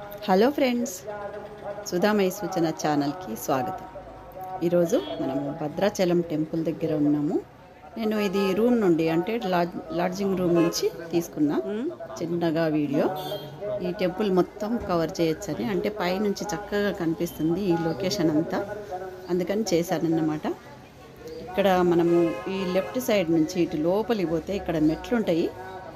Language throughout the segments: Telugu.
హలో ఫ్రెండ్స్ సుధామయ సూచన ఛానల్కి స్వాగతం ఈరోజు మనము భద్రాచలం టెంపుల్ దగ్గర ఉన్నాము నేను ఇది రూమ్ నుండి అంటే లాడ్జ్ లాడ్జింగ్ రూమ్ నుంచి తీసుకున్నా చిన్నగా వీడియో ఈ టెంపుల్ మొత్తం కవర్ చేయొచ్చని అంటే పైనుంచి చక్కగా కనిపిస్తుంది ఈ లొకేషన్ అంతా అందుకని చేశానన్నమాట ఇక్కడ మనము ఈ లెఫ్ట్ సైడ్ నుంచి ఇటు లోపలికి పోతే ఇక్కడ మెట్లు ఉంటాయి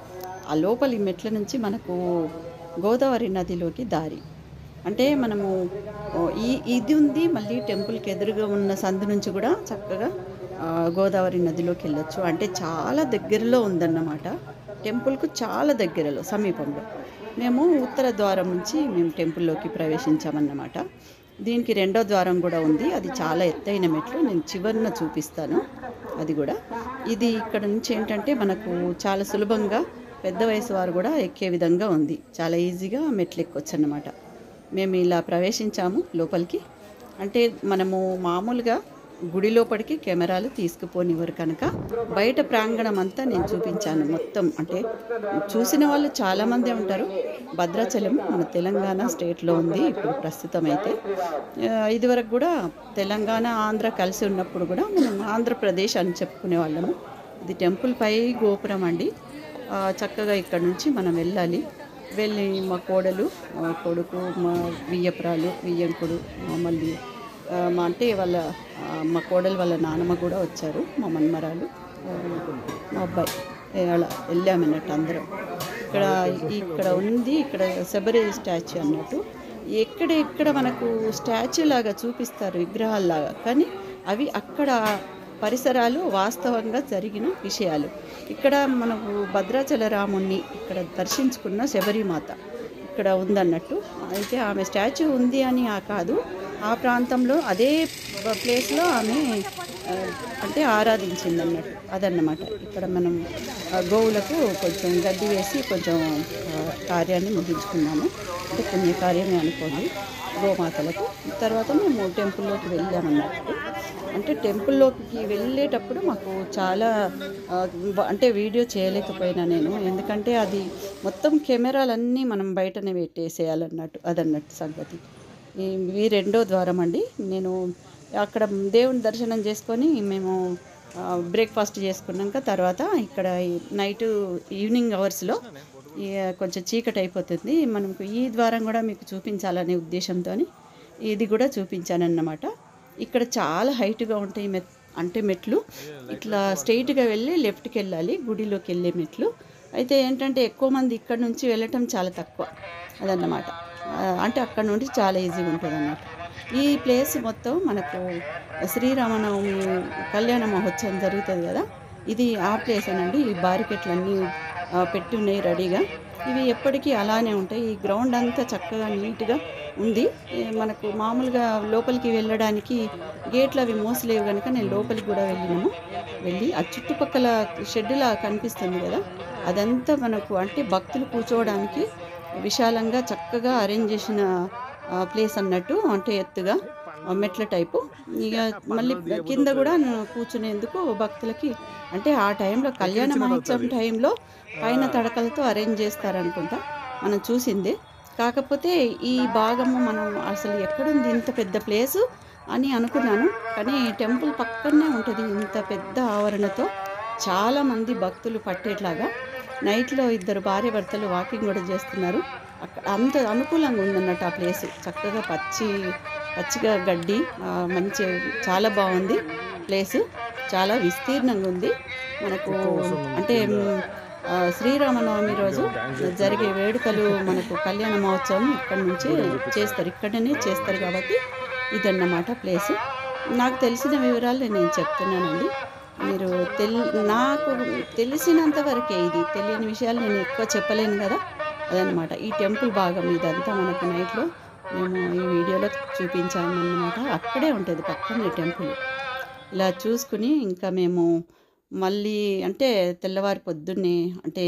ఆ లోపలి మెట్ల నుంచి మనకు గోదావరి నదిలోకి దారి అంటే మనము ఓ, ఈ ఇది ఉంది మళ్ళీ టెంపుల్కి ఎదురుగా ఉన్న సందు నుంచి కూడా చక్కగా ఆ, గోదావరి నదిలోకి వెళ్ళొచ్చు అంటే చాలా దగ్గరలో ఉందన్నమాట టెంపుల్కు చాలా దగ్గరలో సమీపంలో మేము ఉత్తర ద్వారం నుంచి మేము టెంపుల్లోకి ప్రవేశించామన్నమాట దీనికి రెండో ద్వారం కూడా ఉంది అది చాలా ఎత్తైన మెట్లు నేను చివరిన చూపిస్తాను అది కూడా ఇది ఇక్కడ నుంచి ఏంటంటే మనకు చాలా సులభంగా పెద్ద వయసు వారు కూడా ఎక్కే విధంగా ఉంది చాలా ఈజీగా మెట్లు ఎక్కొచ్చు అన్నమాట మేము ఇలా ప్రవేశించాము లోపలికి అంటే మనము మామూలుగా గుడి లోపలికి కెమెరాలు తీసుకుపోనివ్వరు కనుక బయట ప్రాంగణం అంతా నేను చూపించాను మొత్తం అంటే చూసిన వాళ్ళు చాలామంది ఉంటారు భద్రాచలం మన తెలంగాణ స్టేట్లో ఉంది ఇప్పుడు ప్రస్తుతం అయితే ఆ, ఇదివరకు కూడా తెలంగాణ ఆంధ్ర కలిసి ఉన్నప్పుడు కూడా మనం ఆంధ్రప్రదేశ్ అని చెప్పుకునే వాళ్ళము ఇది టెంపుల్ పై గోపురం అండి ఆ, చక్కగా ఇక్కడ నుంచి మనం వెళ్ళాలి వెళ్ళి మా కోడలు మా కొడుకు మా వియ్యపురాలు వియ్యంకుడు మా మళ్ళీ ఆ, మా అంటే వాళ్ళ ఆ, మా కోడలు వాళ్ళ నాన్నమ్మ కూడా వచ్చారు మా మన్మరాలు ఆ, మా అబ్బాయి ఏ, అలా వెళ్ళామన్నట్టు అందరం ఇక్కడ ఇక్కడ ఉంది ఇక్కడ శబరి స్టాచ్యూ అన్నట్టు ఎక్కడ ఎక్కడ మనకు స్టాచ్యూ లాగా చూపిస్తారు విగ్రహాల్లాగా కానీ అవి అక్కడ పరిసరాలు వాస్తవంగా జరిగిన విషయాలు ఇక్కడ మనకు భద్రాచల రాముణ్ణి ఇక్కడ దర్శించుకున్న శబరిమాత ఇక్కడ ఉందన్నట్టు అయితే ఆమె స్టాచ్యూ ఉంది అని ఆ కాదు ఆ ప్రాంతంలో అదే ప్లేస్లో ఆమె ఆ, అంటే ఆరాధించింది అన్నట్టు అదన్నమాట ఇక్కడ మనం ఆ, గోవులకు కొంచెం గడ్డి వేసి కొంచెం ఆ, కార్యాన్ని ముగించుకున్నాము అంటే పుణ్యకార్యమే అనుకోండి గోమాతలకు తర్వాత మేము టెంపుల్లోకి వెళ్ళామన్నట్టు అంటే టెంపుల్లోకి వెళ్ళేటప్పుడు మాకు చాలా ఆ, వ- అంటే వీడియో చేయలేకపోయినా నేను ఎందుకంటే అది మొత్తం కెమెరాలన్నీ మనం బయటనే పెట్టేసేయాలన్నట్టు అదన్నట్టు సంగతి ఈ- ఇవి రెండో ద్వారం అండి నేను అక్కడ దేవుని దర్శనం చేసుకొని మేము ఆ, బ్రేక్ఫాస్ట్ చేసుకున్నాక తర్వాత ఇక్కడ ఈ నైట్ ఈవినింగ్ అవర్స్లో ఈ కొంచెం చీకటి అయిపోతుంది మనకు ఈ ద్వారం కూడా మీకు చూపించాలనే ఉద్దేశంతో ఇది కూడా చూపించానన్నమాట ఇక్కడ చాలా హైట్గా ఉంటాయి మెట్ అంటే మెట్లు ఇట్లా స్ట్రైట్గా వెళ్ళి లెఫ్ట్కి వెళ్ళాలి గుడిలోకి వెళ్ళే మెట్లు అయితే ఏంటంటే ఎక్కువ మంది ఇక్కడ నుంచి వెళ్ళటం చాలా తక్కువ అదన్నమాట ఆ, అంటే అక్కడ నుండి చాలా ఈజీగా ఉంటుంది అన్నమాట ఈ ప్లేస్ మొత్తం మనకు శ్రీరామనవమి కళ్యాణ మహోత్సవం జరుగుతుంది కదా ఇది ఆ ప్లేస్ అనండి ఈ బారికెట్లన్నీ ఆ, పెట్టి ఉన్నాయి రెడీగా ఇవి ఎప్పటికీ అలానే ఉంటాయి ఈ గ్రౌండ్ అంతా చక్కగా నీట్గా ఉంది ఏ, మనకు మామూలుగా లోపలికి వెళ్ళడానికి గేట్లు అవి మోసలేవు కనుక నేను లోపలికి కూడా వెళ్ళినాము వెళ్ళి ఆ చుట్టుపక్కల షెడ్డులా కనిపిస్తుంది కదా అదంతా మనకు అంటే భక్తులు కూర్చోవడానికి విశాలంగా చక్కగా అరేంజ్ చేసిన ఆ, ప్లేస్ అన్నట్టు అంటే ఎత్తుగా ఆ, మెట్ల టైపు ఇక మళ్ళీ కింద కూడా న- కూర్చునేందుకు భక్తులకి అంటే ఆ టైంలో కళ్యాణ మహోత్సవం టైంలో పైన తడకలతో అరేంజ్ చేస్తారనుకుంటా మనం చూసిందే కాకపోతే ఈ భాగము మనం అసలు ఎక్కడుంది ఇంత పెద్ద ప్లేసు అని అనుకున్నాను కానీ టెంపుల్ పక్కనే ఉంటుంది ఇంత పెద్ద ఆవరణతో చాలామంది భక్తులు పట్టేట్లాగా నైట్లో ఇద్దరు భార్య భర్తలు వాకింగ్ కూడా చేస్తున్నారు అక్కడ అంత అనుకూలంగా ఉందన్నట్టు ఆ ప్లేస్ చక్కగా పచ్చి పచ్చిగా గడ్డి ఆ, మంచి చాలా బాగుంది ప్లేస్ చాలా విస్తీర్ణంగా ఉంది మనకు అంటే మ్, ఆ, శ్రీరామనవమి రోజు జరిగే వేడుకలు మనకు కళ్యాణ మహోత్సవం ఇక్కడ నుంచే చేస్తారు ఇక్కడనే చేస్తారు కాబట్టి ఇదన్నమాట ప్లేస్ నాకు తెలిసిన వివరాలు నేను చెప్తున్నానండి మీరు తెల్ నాకు తెలిసినంత వరకే ఇది తెలియని విషయాలు నేను ఎక్కువ చెప్పలేను కదా అదనమాట ఈ టెంపుల్ భాగం ఇదంతా మనకు నైట్లో మేము ఈ వీడియోలో చూపించాము అన్నమాట అక్కడే ఉంటుంది పక్కనే టెంపుల్ ఇలా చూసుకుని ఇంకా మేము మళ్ళీ అంటే తెల్లవారి పొద్దున్నే అంటే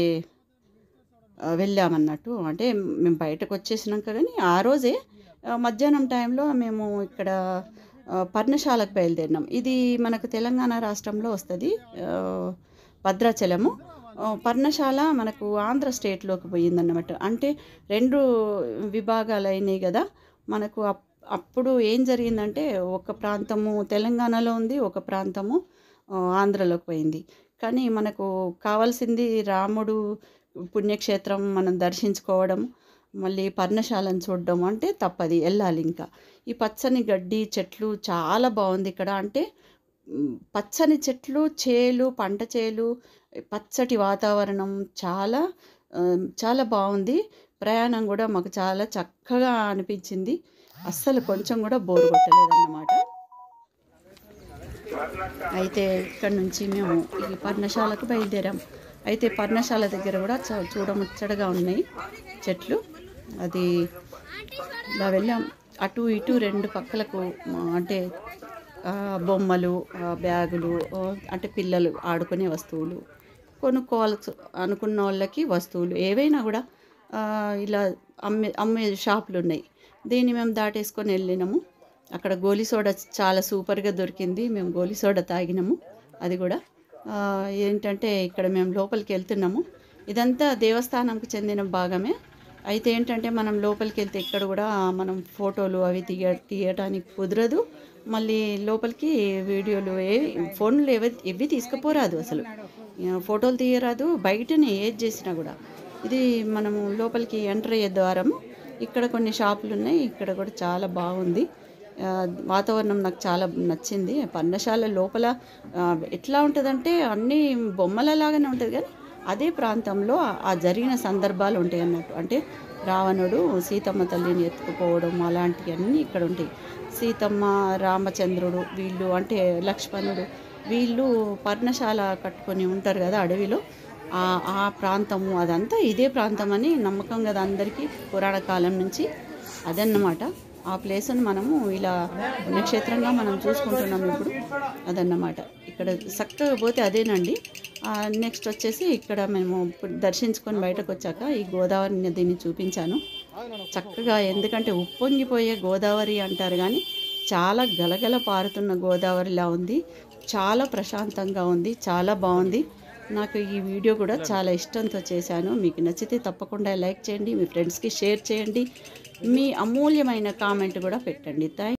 ఆ, వెళ్ళామన్నట్టు అంటే మేము బయటకు వచ్చేసినాక కానీ ఆ రోజే ఆ, మధ్యాహ్నం టైంలో మేము ఇక్కడ ఆ, పర్ణశాలకు బయలుదేరినాం ఇది మనకు తెలంగాణ రాష్ట్రంలో వస్తుంది ఆ, భద్రాచలము ఆ, పర్ణశాల మనకు ఆంధ్ర స్టేట్లోకి పోయిందన్నమాట అంటే రెండు విభాగాలు అయినాయి కదా మనకు అప్- అప్పుడు ఏం జరిగిందంటే ఒక ప్రాంతము తెలంగాణలో ఉంది ఒక ప్రాంతము ఆ, ఆంధ్రలోకి పోయింది కానీ మనకు కావాల్సింది రాముడు పుణ్యక్షేత్రం మనం దర్శించుకోవడం మళ్ళీ పర్ణశాలను చూడడం అంటే తప్పది వెళ్ళాలి ఇంకా ఈ పచ్చని గడ్డి చెట్లు చాలా బాగుంది ఇక్కడ అంటే మ్, పచ్చని చెట్లు చేలు పంట చేలు పచ్చటి వాతావరణం చాలా ఆ, చాలా బాగుంది ప్రయాణం కూడా మాకు చాలా చక్కగా అనిపించింది అస్సలు కొంచెం కూడా బోరు కొట్టలేదన్నమాట అయితే ఇక్కడ నుంచి మేము ఈ పర్ణశాలకు బయలుదేరాం అయితే పర్ణశాల దగ్గర కూడా చ- చూడముచ్చటగా ఉన్నాయి చెట్లు అది ఇలా వెళ్ళాం అటు ఇటు రెండు పక్కలకు ఆ, అంటే ఆ, బొమ్మలు ఆ, బ్యాగులు ఆ, అంటే పిల్లలు ఆడుకునే వస్తువులు కొనుక్కోవాలి అనుకున్న వాళ్ళకి వస్తువులు ఏవైనా కూడా ఆ, ఇలా అమ్మే అమ్మే షాపులు ఉన్నాయి దీన్ని మేము దాటేసుకొని వెళ్ళినాము అక్కడ గోలీ సోడా చాలా సూపర్గా దొరికింది మేము గోలీ సోడా తాగినాము అది కూడా ఆ, ఏంటంటే ఇక్కడ మేము లోపలికి వెళ్తున్నాము ఇదంతా దేవస్థానంకు చెందిన భాగమే అయితే ఏంటంటే మనం లోపలికి వెళ్తే ఇక్కడ కూడా మనం ఫోటోలు అవి తీయ తీయటానికి కుదరదు మళ్ళీ లోపలికి వీడియోలు ఏ ఫోన్లు ఏవి ఎవి తీసుకుపోరాదు అసలు ఆ, ఫోటోలు తీయరాదు బయటనే ఏది చేసినా కూడా ఇది మనము లోపలికి ఎంటర్ అయ్యే ద్వారం ఇక్కడ కొన్ని షాపులు ఉన్నాయి ఇక్కడ కూడా చాలా బాగుంది ఆ, వాతావరణం నాకు చాలా నచ్చింది పర్ణశాల లోపల ఆ, ఎట్లా ఉంటుందంటే అన్ని బొమ్మలలాగానే ఉంటుంది కానీ అదే ప్రాంతంలో ఆ- ఆ జరిగిన సందర్భాలు ఉంటాయి అన్నట్టు అంటే రావణుడు సీతమ్మ తల్లిని ఎత్తుకుపోవడం అలాంటివన్నీ ఇక్కడ ఉంటాయి సీతమ్మ రామచంద్రుడు వీళ్ళు అంటే లక్ష్మణుడు వీళ్ళు పర్ణశాల కట్టుకొని ఉంటారు కదా అడవిలో ఆ ఆ ప్రాంతము అదంతా ఇదే ప్రాంతం అని నమ్మకం కదా అందరికీ పురాణ కాలం నుంచి అదన్నమాట ఆ ప్లేస్ని మనము ఇలా పుణ్యక్షేత్రంగా మనం చూసుకుంటున్నాం ఇప్పుడు అదన్నమాట ఇక్కడ చక్కగా పోతే అదేనండి నెక్స్ట్ వచ్చేసి ఇక్కడ మేము ఇప్పుడు దర్శించుకొని బయటకు వచ్చాక ఈ గోదావరి నదిని చూపించాను చక్కగా ఎందుకంటే ఉప్పొంగిపోయే గోదావరి అంటారు కానీ చాలా గలగల పారుతున్న గోదావరిలా ఉంది చాలా ప్రశాంతంగా ఉంది చాలా బాగుంది నాకు ఈ వీడియో కూడా చాలా ఇష్టంతో చేశాను మీకు నచ్చితే తప్పకుండా లైక్ చేయండి మీ ఫ్రెండ్స్కి షేర్ చేయండి మీ అమూల్యమైన కామెంట్ కూడా పెట్టండి థ్యాంక్